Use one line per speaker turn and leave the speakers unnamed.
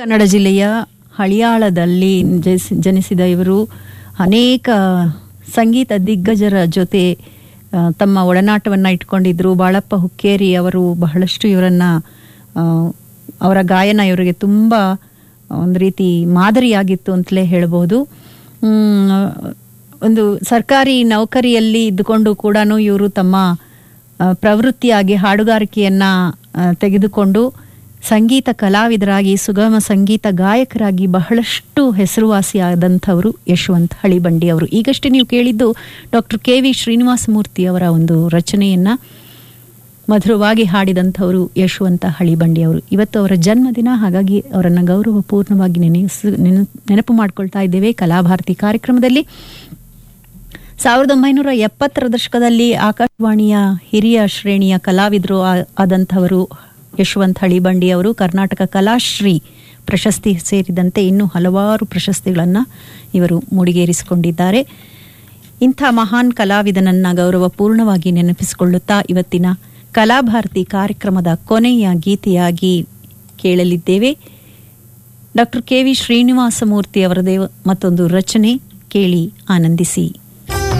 ಕನ್ನಡ ಜಿಲ್ಲೆಯ ಹಳಿಯಾಳದಲ್ಲಿ ಜನಿಸಿ ಜನಿಸಿದ ಇವರು ಅನೇಕ ಸಂಗೀತ ದಿಗ್ಗಜರ ಜೊತೆ ಆ, ತಮ್ಮ ಒಡನಾಟವನ್ನು ಇಟ್ಕೊಂಡಿದ್ರು ಬಾಳಪ್ಪ ಹುಕ್ಕೇರಿ ಅವರು ಬಹಳಷ್ಟು ಇವರನ್ನ ಆ, ಅವರ ಗಾಯನ ಇವರಿಗೆ ತುಂಬ ಒಂದು ರೀತಿ ಮಾದರಿಯಾಗಿತ್ತು ಅಂತಲೇ ಹೇಳ್ಬೋದು ಮ್, ಒಂದು ಸರ್ಕಾರಿ ನೌಕರಿಯಲ್ಲಿ ಇದ್ದುಕೊಂಡು ಕೂಡ ಇವರು ತಮ್ಮ ಆ, ಪ್ರವೃತ್ತಿಯಾಗಿ ಹಾಡುಗಾರಿಕೆಯನ್ನ ಆ, ತೆಗೆದುಕೊಂಡು ಸಂಗೀತ ಕಲಾವಿದರಾಗಿ ಸುಗಮ ಸಂಗೀತ ಗಾಯಕರಾಗಿ ಬಹಳಷ್ಟು ಹೆಸರುವಾಸಿಯಾದಂಥವರು ಯಶವಂತ್ ಹಳಿಬಂಡಿ ಅವರು ಈಗಷ್ಟೇ ನೀವು ಕೇಳಿದ್ದು doctor K V Srinivasa Murthy ಅವರ ಒಂದು ರಚನೆಯನ್ನ ಮಧುರವಾಗಿ ಹಾಡಿದಂಥವರು ಯಶವಂತ ಹಳಿಬಂಡಿ ಅವರು ಇವತ್ತು ಅವರ ಜನ್ಮದಿನ ಹಾಗಾಗಿ ಅವರನ್ನು ಗೌರವಪೂರ್ಣವಾಗಿ ನೆನೆಸು ನೆನ- ನೆನಪು ಮಾಡ್ಕೊಳ್ತಾ ಇದ್ದೇವೆ ಕಲಾಭಾರತಿ ಕಾರ್ಯಕ್ರಮದಲ್ಲಿ ಸಾವಿರದ ಒಂಬೈನೂರ ಎಪ್ಪತ್ತರ ದಶಕದಲ್ಲಿ ಆಕಾಶವಾಣಿಯ ಹಿರಿಯ ಶ್ರೇಣಿಯ ಕಲಾವಿದರು ಆ- ಆದಂಥವರು ಯಶವಂತ್ ಹಳಿಬಂಡಿ ಅವರು ಕರ್ನಾಟಕ ಕಲಾಶ್ರೀ ಪ್ರಶಸ್ತಿ ಸೇರಿದಂತೆ ಇನ್ನೂ ಹಲವಾರು ಪ್ರಶಸ್ತಿಗಳನ್ನು ಇವರು ಮುಡಿಗೇರಿಸಿಕೊಂಡಿದ್ದಾರೆ ಇಂಥ ಮಹಾನ್ ಕಲಾವಿದನನ್ನ ಗೌರವಪೂರ್ಣವಾಗಿ ನೆನಪಿಸಿಕೊಳ್ಳುತ್ತಾ ಇವತ್ತಿನ ಕಲಾಭಾರತಿ ಕಾರ್ಯಕ್ರಮದ ಕೊನೆಯ ಗೀತೆಯಾಗಿ ಕೇಳಲಿದ್ದೇವೆ doctor K V Srinivasa Murthy ಅವರದೇ ಮತ್ತೊಂದು ರಚನೆ ಕೇಳಿ ಆನಂದಿಸಿ